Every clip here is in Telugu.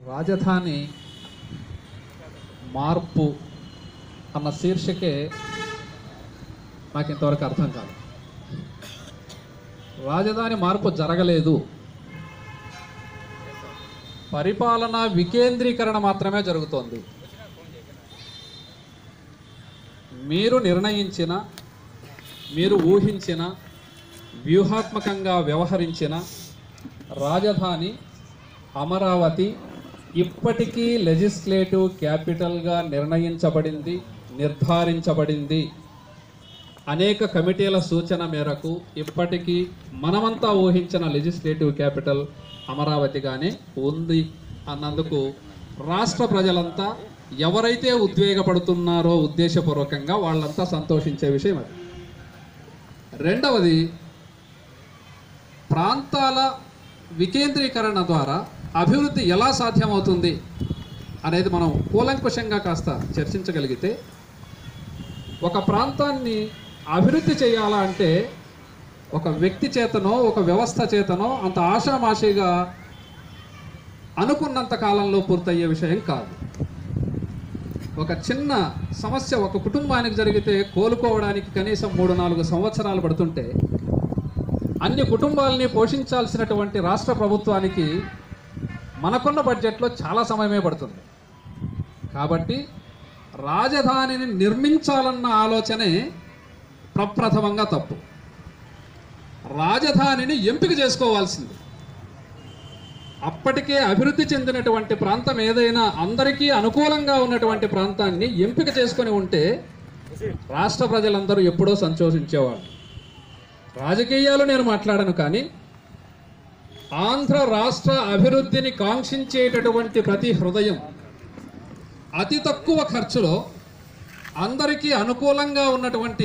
రాజధాని మార్పు అన్న శీర్షికే నాకు ఇంతవరకు అర్థం కాదు రాజధాని మార్పు జరగలేదు పరిపాలన వికేంద్రీకరణ మాత్రమే జరుగుతోంది మీరు నిర్ణయించిన మీరు ఊహించిన వ్యూహాత్మకంగా వ్యవహరించిన రాజధాని అమరావతి ఇప్పటికీ లెజిస్లేటివ్ క్యాపిటల్గా నిర్ణయించబడింది నిర్ధారించబడింది అనేక కమిటీల సూచన మేరకు ఇప్పటికీ మనమంతా ఊహించిన లెజిస్లేటివ్ క్యాపిటల్ అమరావతిగానే ఉంది అన్నందుకు రాష్ట్ర ప్రజలంతా ఎవరైతే ఉద్వేగపడుతున్నారో ఉద్దేశపూర్వకంగా వాళ్ళంతా సంతోషించే విషయం అది రెండవది ప్రాంతాల వికేంద్రీకరణ ద్వారా అభివృద్ధి ఎలా సాధ్యమవుతుంది అనేది మనం కూలంకుషంగా కాస్త చర్చించగలిగితే ఒక ప్రాంతాన్ని అభివృద్ధి చేయాలా అంటే ఒక వ్యక్తి చేతనో ఒక వ్యవస్థ చేతనో అంత ఆషామాషిగా అనుకున్నంత కాలంలో పూర్తయ్యే విషయం కాదు ఒక చిన్న సమస్య ఒక కుటుంబానికి జరిగితే కోలుకోవడానికి కనీసం మూడు నాలుగు సంవత్సరాలు పడుతుంటే అన్ని కుటుంబాలని పోషించాల్సినటువంటి రాష్ట్ర ప్రభుత్వానికి మనకున్న బడ్జెట్లో చాలా సమయమే పడుతుంది కాబట్టి రాజధానిని నిర్మించాలన్న ఆలోచనే ప్రప్రథమంగా తప్పు రాజధానిని ఎంపిక చేసుకోవాల్సింది అప్పటికే అభివృద్ధి చెందినటువంటి ప్రాంతం ఏదైనా అందరికీ అనుకూలంగా ఉన్నటువంటి ప్రాంతాన్ని ఎంపిక చేసుకొని ఉంటే రాష్ట్ర ప్రజలందరూ ఎప్పుడో సంతోషించేవాళ్ళు రాజకీయాలు నేను మాట్లాడను కానీ ఆంధ్ర రాష్ట్ర అభివృద్ధిని కాంక్షించేటటువంటి ప్రతి హృదయం అతి తక్కువ ఖర్చులో అందరికీ అనుకూలంగా ఉన్నటువంటి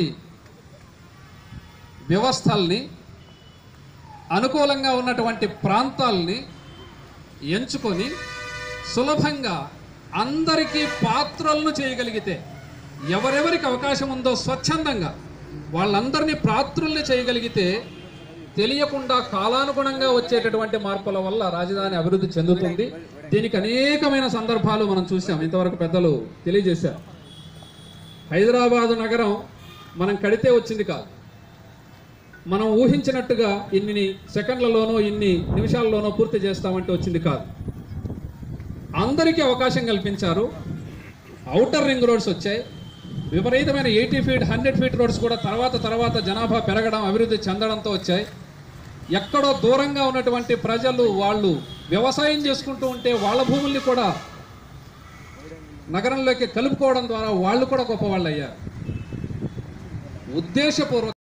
వ్యవస్థల్ని అనుకూలంగా ఉన్నటువంటి ప్రాంతాల్ని ఎంచుకొని సులభంగా అందరికీ పాత్రలను చేయగలిగితే ఎవరెవరికి అవకాశం ఉందో స్వచ్ఛందంగా వాళ్ళందరినీ పాత్రుల్ని చేయగలిగితే తెలియకుండా కాలానుగుణంగా వచ్చేటటువంటి మార్పుల వల్ల రాజధాని అభివృద్ధి చెందుతుంది దీనికి అనేకమైన సందర్భాలు మనం చూసాం ఇంతవరకు పెద్దలు తెలియజేశారు హైదరాబాదు నగరం మనం కడితే వచ్చింది కాదు మనం ఊహించినట్టుగా ఇన్ని సెకండ్లలోనో ఇన్ని నిమిషాల్లోనో పూర్తి చేస్తామంటే వచ్చింది కాదు అందరికీ అవకాశం కల్పించారు ఔటర్ రింగ్ రోడ్స్ వచ్చాయి విపరీతమైన eighty feet hundred feet roads కూడా తర్వాత తర్వాత జనాభా పెరగడం అభివృద్ధి చెందడంతో వచ్చాయి ఎక్కడో దూరంగా ఉన్నటువంటి ప్రజలు వాళ్ళు వ్యవసాయం చేసుకుంటూ ఉంటే వాళ్ళ భూముల్ని కూడా నగరంలోకి కలుపుకోవడం ద్వారా వాళ్ళు కూడా గొప్ప వాళ్ళు అయ్యారు ఉద్దేశపూర్వక